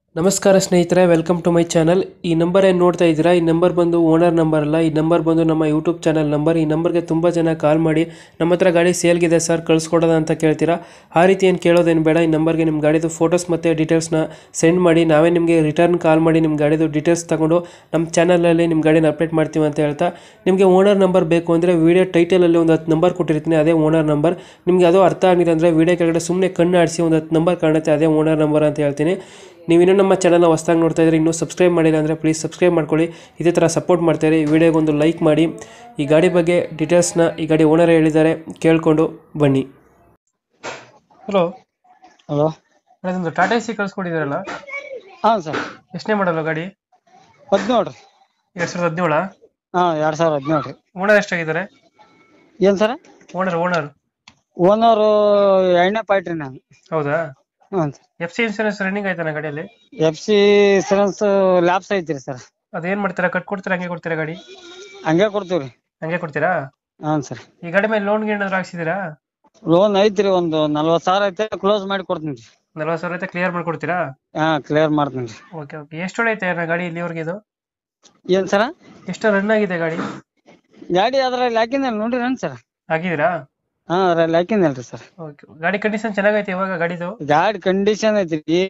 ನಮಸ್ಕಾರ ಸ್ನೇಹಿತರೆ welcome to my channel ಈ ನಂಬರ್ ಏನು ನೋಡ್ತಾ ಇದ್ದೀರಾ ಈ ನಂಬರ್ ಬಂದು ಓನರ್ ನಂಬರ್ ಅಲ್ಲ ಈ ನಂಬರ್ ಬಂದು ನಮ್ಮ ಯೂಟ್ಯೂಬ್ ಚಾನಲ್ ನಂಬರ್ ಈ ನಂಬರ್ಗೆ ತುಂಬ ಜನ ಕಾಲ್ ಮಾಡಿ ನಮ್ಮ ಹತ್ರ ಗಾಡಿ ಸೇಲ್ಗಿದೆ ಸರ್ ಕಳಿಸ್ಕೊಡೋದ ಅಂತ ಕೇಳ್ತೀರಾ ಆ ರೀತಿ ಏನು ಕೇಳೋದೇನು ಬೇಡ ಈ ನಂಬರ್ಗೆ ನಿಮ್ಮ ಗಾಡಿದು ಫೋಟೋಸ್ ಮತ್ತು ಡೀಟೇಲ್ಸ್ನ ಸೆಂಡ್ ಮಾಡಿ ನಾವೇ ನಿಮಗೆ ರಿಟರ್ನ್ ಕಾಲ್ ಮಾಡಿ ನಿಮ್ಮ ಗಾಡಿದು ಡೀಟೇಲ್ಸ್ ತಗೊಂಡು ನಮ್ಮ ಚಾನಲಲ್ಲಿ ನಿಮ್ಮ ಗಾಡಿನ ಅಪ್ಡೇಟ್ ಮಾಡ್ತೀವಿ ಅಂತ ಹೇಳ್ತಾ ನಿಮಗೆ ಓನರ್ ನಂಬರ್ ಬೇಕು ಅಂದರೆ ವೀಡಿಯೋ ಟೈಟಲಲ್ಲಿ ಒಂದು ಹತ್ತು ನಂಬರ್ ಕೊಟ್ಟಿರ್ತೀನಿ ಅದೇ ಓನರ್ ನಂಬರ್ ನಿಮಗೆ ಅದು ಅರ್ಥ ಆಗಿಲ್ಲ ಅಂದರೆ ವೀಡಿಯೋ ಕೆಳಗಡೆ ಸುಮ್ಮನೆ ಕಣ್ಣು ಆಡಿಸಿ ಒಂದು ಹತ್ತು ನಂಬರ್ ಕಾಣುತ್ತೆ ಅದೇ ಓನರ್ ನಂಬರ್ ಅಂತ ಹೇಳ್ತೀನಿ ನೀವು ಇನ್ನೂ ನಮ್ಮ ಚಾನಲ್ನ ಹೊಸ್ದಾಗಿ ನೋಡ್ತಾ ಇದ್ರೆ ಇನ್ನೂ ಸಬ್ಸ್ಕ್ರೈಬ್ ಮಾಡಿಲ್ಲ ಅಂದರೆ ಪ್ಲೀಸ್ ಸಬ್ಸ್ಕ್ರೈಬ್ ಮಾಡ್ಕೊಳ್ಳಿ ಇದೇ ಥರ ಸಪೋರ್ಟ್ ಮಾಡ್ತಾರೆ ಈ ವಿಡಿಯೋಗೆ ಒಂದು ಲೈಕ್ ಮಾಡಿ ಈ ಗಾಡಿ ಬಗ್ಗೆ ಡೀಟೇಲ್ಸ್ನ ಈ ಗಾಡಿ ಓನರ್ ಹೇಳಿದ್ದಾರೆ ಕೇಳಿಕೊಂಡು ಬನ್ನಿ ಹಲೋ ಹಲೋ ಅದೊಂದು ಟಾಟಾ ಸಿ ಕಳಿಸ್ಕೊಟ್ಟಿದ್ದೀರಲ್ಲ ಹಾಂ ಸರ್ ಎಷ್ಟನೇ ಮಾಡಲ್ಲ ಗಾಡಿ ಹದಿನೇಳು ರೀ ಎರಡು ಸಾವಿರದ ಹದಿನೇಳ ಹಾಂ ಎರಡು ಸಾವಿರ ಹದಿನೇಳು ರೀ ಓನರ್ ಎಷ್ಟಾಗಿದ್ದಾರೆ ಏನು ಸರ್ ಓನರ್ ಓನರ್ ಓನರು ಎರಡನೇ ಪಾರ್ಟ್ ರೀ ನಾನು ಹೌದಾ ಹ್ಞೂ sir F C insurance running ಆಯ್ತಾನ ಗಾಡಿಯಲ್ಲಿ ಎಫ್ ಸಿ ಇನ್ಸೂರೆನ್ಸ್ ಲ್ಯಾಬ್ಸ್ ಐತಿ ರೀ ಸರ್ ಅದೇನು ಮಾಡ್ತೀರಾ ಕಟ್ ಕೊಡ್ತೀರಾ ಹಂಗೆ ಕೊಡ್ತೀರಾ ಗಾಡಿ ಹಂಗೆ ಕೊಡ್ತೀವಿ ರೀ ಹಂಗೆ ಕೊಡ್ತೀರಾ ಹಾಂ ಸರ್ ಈ ಗಾಡಿ ಮೇಲೆ ಲೋನ್ಗೆ ಏನಾದ್ರು ಹಾಕ್ಸಿದ್ದೀರಾ ಲೋನ್ ಐತಿ ರೀ ಒಂದು ನಲ್ವತ್ತು ಸಾವಿರ ಐತೆ ಕ್ಲೋಸ್ ಮಾಡಿ ಕೊಡ್ತೀನಿ ರೀ ನಲ್ವತ್ತು ಸಾವಿರ ಐತೆ ಕ್ಲಿಯರ್ ಮಾಡ್ಕೊಡ್ತೀರಾ ಹಾಂ ಕ್ಲಿಯರ್ ಮಾಡ್ತೀನಿ ರೀ ಓಕೆ ಓಕೆ ಎಷ್ಟು ಹೊಡೈತೆ ಅಣ್ಣ ಗಾಡಿ ಇಲ್ಲಿವರೆಗೆ ಇದು ಏನು ಸರ ಎಷ್ಟು ರನ್ ಆಗಿದೆ ಗಾಡಿ ಗಾಡಿ ಅದ್ರಲ್ಲಿ ಹಾಕಿನಲ್ಲ ನೋಡ್ರಿ ಏನು ಸರ್ ಆಗಿದ್ದೀರಾ ಹಾಂ ಅದ್ರಲ್ಲಿ ಹಾಕಿನಲ್ಲ ರೀ ಸರ್ ಓಕೆ ಗಾಡಿ ಕಂಡೀಷನ್ ಚೆನ್ನಾಗೈತೆ ಇವಾಗ ಗಾಡಿದು ಗಾಡಿ ಕಂಡೀಷನ್ ಐತಿ ರೀ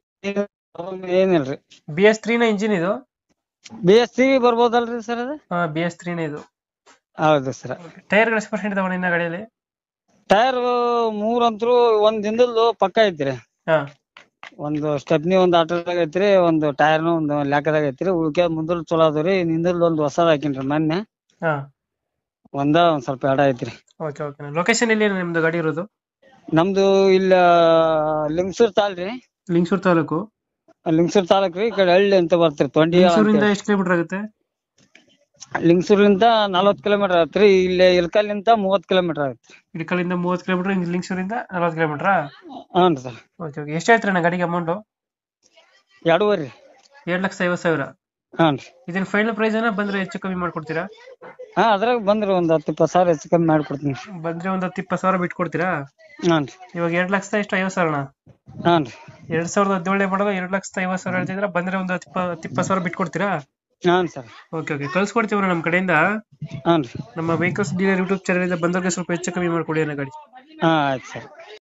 ಏನಿಲ್ಲ ರೀ ಬಿ ಎಸ್ ತ್ರೀನ ಇಂಜಿನ್ ಇದು ಬಿ ಎಸ್ ಸಿ ಬರ್ಬೋದಲ್ರಿ ಸರ್ ಅದು ಹಾಂ ಬಿ ಎಸ್ ತ್ರೀನ ಇದು ಹೌದು ಸರ್ ಟೈರ್ಗಳು ಎಷ್ಟು ಪರ್ಸೆಂಟ್ ಇದಾವೆ ನಿನ್ನ ಗಾಡಿಯಲ್ಲಿ ಟೈರ್ ಮೂರ್ ಅಂತೂ ಒಂದ್ ದಿನದ್ದು ಪಕ್ಕ ಐತ್ರಿ ಹಾಂ ಒಂದು ಸ್ಟೆಪ್ನಿ ಒಂದ್ ಆಟೋದಾಗ ಐತ್ರಿ ಒಂದು ಟೈರ್ನು ಒಂದು ಲ್ಯಾಕದಾಗ ಐತ್ರಿ ಉಳ್ಕೆ ಮುಂದಲ್ ಚಲೋ ಅದಾವ್ರಿ ನಿಂದಲ್ ಒಂದ್ ಹೊಸದ ಹಾಕಿನ್ರಿ ಮೊನ್ನೆ ಹಾಂ ಒಂದ ಒಂದ್ ಸ್ವಲ್ಪ ಎಡ ಐತ್ರಿ ಓಕೆ ಓಕೆ ಲೊಕೇಶನ್ ಎಲ್ಲಿ ನಿಮ್ದು ಗಾಡಿ ಇರೋದು ನಮ್ದು ಇಲ್ಲ ಲಿಂಗಸೂರ್ ತಾಲ್ರಿ ಲಿಂಗಸೂರು ತಾಲೂಕು ಲಿಂಗಸೂರ್ ತಾಲೂಕ್ ರೀ ಈ ಕಡೆ ಹಳ್ಳಿ ಅಂತ ಬರ್ತೀರಿ ತೊಂಡಿ ಲಿಂಗಸೂರಿಂದ ಎಷ್ಟು ಕಿಲೋಮೀಟರ್ ಆಗುತ್ತೆ ಲಿಂಗಸೂರ್ಲಿಂದ ನಲ್ವತ್ ಕಿಲೋಮೀಟರ್ ಆಗತ್ರಿ ಇಲ್ಲಿ ಇಲ್ಕಲ್ಲಿಂದ ಮೂವತ್ ಕಿಲೋಮೀಟರ್ ಆಗತ್ರಿ ಇಡಕಲ್ಲಿಂದ ಮೂವತ್ತು ಕಿಲೋಮೀಟರ್ ಲಿಂಗಸೂರಿಂದ ನಲ್ವತ್ತು ಕಿಲೋಮೀಟ್ರಾ ಹ್ಞೂ ಸರ್ ಓಕೆ ಓಕೆ ಎಷ್ಟು ಹೇಳ್ತೀರ ಅಣ್ಣ ಗಾಡಿಗೆ ಅಮೌಂಟು ಎರಡೂವರೆ ರೀ ಎರಡು ಲಕ್ಷ ಐವತ್ತು ಸಾವಿರ ಹಾಂ ರೀ ಇದನ್ನ ಫೈನಲ್ ಪ್ರೈಸ್ ಏನ ಬಂದ್ರೆ ಹೆಚ್ಚು ಕಮ್ಮಿ ಮಾಡ್ಕೊಡ್ತೀರಾ ಹಾ ಅದ್ರಾಗ ಬಂದ್ರಿ ಒಂದ್ ಹತ್ತು ಇಪ್ಪತ್ತು ಸಾವಿರ ಹೆಚ್ಚು ಕಮ್ಮಿ ಮಾಡ್ಕೊಡ್ತೀನಿ ಬಂದ್ರೆ ಒಂದು ಹತ್ತು ಇಪ್ಪತ್ತು ಸಾವಿರ ಬಿಟ್ಕೊಡ್ತೀರಾ ಹಾಂ ರೀ ಇವಾಗ ಎರಡು ಲಕ್ಷದ ಎಷ್ಟು ಐವತ್ತು ಸಾವಿರ ಅಣ್ಣ ಹಾಂ ರೀ ಎರಡ್ ಸಾವಿರದ ಹದಿನೇಳನೇ ಮಾಡೋದು ಎರಡು ಲಕ್ಷದ ಐವತ್ತು ಸಾವಿರ ಹೇಳ್ತಿದ್ರೆ ಬಂದ್ರೆ ಒಂದು ಹತ್ತು ಇಪ್ಪ- ಹತ್ತು ಇಪ್ಪತ್ತು ಸಾವಿರ ಬಿಟ್ಕೊಡ್ತೀರಾ ಹಾಂ ಸರ್ ಓಕೆ ಓಕೆ ಕಳ್ಸ್ಕೊಡ್ತೀವಿ ನಮ್ಮ ಕಡೆಯಿಂದ ಹಾಂ ರೀ ನಮ್ಮ ವೆಹಿಕಲ್ಸ್ ಡೀಲರ್ ಯೂಟ್ಯೂಬ್ ಚಾನಲ್ ಇಂದ ಬಂದವ್ರಿಗೆ ಸ್ವಲ್ಪ ಹೆಚ್ಚು ಕಮ್ಮಿ ಮಾಡ್ಕೊಡಿ ಅನ್ನೋ ಗಾಡಿ ಹಾಂ ಆಯ್ತು ಸರ್